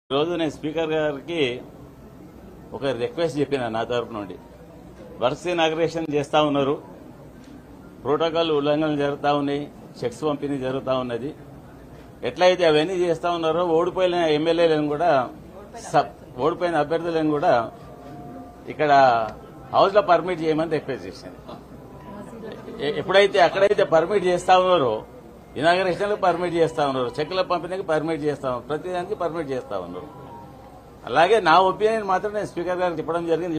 ఈరోజు నేను స్పీకర్ గారికి ఒక రిక్వెస్ట్ చెప్పిన నా తరపు నుండి వర్క్స్ ఇనాగ్రేషన్ చేస్తా ఉన్నారు ప్రోటోకాల్ ఉల్లంఘనలు జరుగుతూ ఉన్నాయి చెక్స్ పంపిణీ జరుగుతూ ఉన్నది ఎట్లయితే అవన్నీ చేస్తా ఉన్నారో ఓడిపోయిన ఎమ్మెల్యేలను కూడా సబ్ ఓడిపోయిన అభ్యర్థులను కూడా ఇక్కడ హౌస్ లో పర్మిట్ చేయమని రిక్వెస్ట్ చేసింది ఎ- ఎప్పుడైతే అక్కడైతే పర్మిట్ చేస్తా ఉన్నారో ఇనాగరేషన్ పర్మిట్ చేస్తా ఉన్నారు చెక్కుల పంపిణీకి పర్మిట్ చేస్తా ఉన్నారు ప్రతి దానికి పర్మిట్ చేస్తా ఉన్నారు అలాగే నా ఒపీనియన్ మాత్రం నేను స్పీకర్ గారికి చెప్పడం జరిగింది